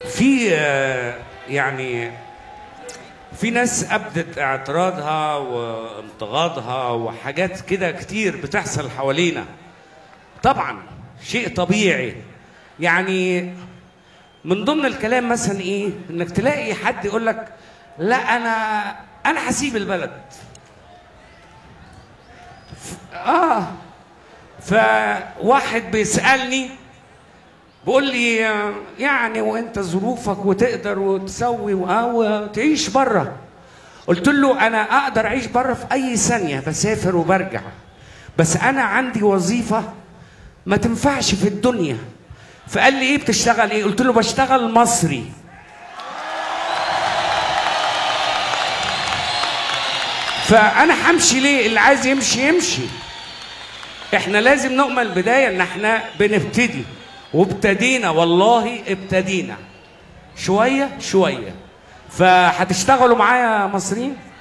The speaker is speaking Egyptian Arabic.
في آه، يعني في ناس ابدت اعتراضها وانتقادها وحاجات كده كتير بتحصل حوالينا طبعا شيء طبيعي يعني من ضمن الكلام مثلا ايه انك تلاقي حد يقول لك لا انا انا هسيب البلد ف- اه فواحد بيسالني بيقول لي آه، يعني وانت ظروفك وتقدر وتسوي وآه وتعيش بره قلت له انا اقدر اعيش بره في اي ثانيه بسافر وبرجع بس انا عندي وظيفه ما تنفعش في الدنيا فقال لي ايه بتشتغل ايه قلت له بشتغل مصري فانا همشي ليه اللي عايز يمشي يمشي احنا لازم نؤمن البدايه ان احنا بنبتدي وابتدينا والله ابتدينا شويه شويه فهتشتغلوا معايا مصريين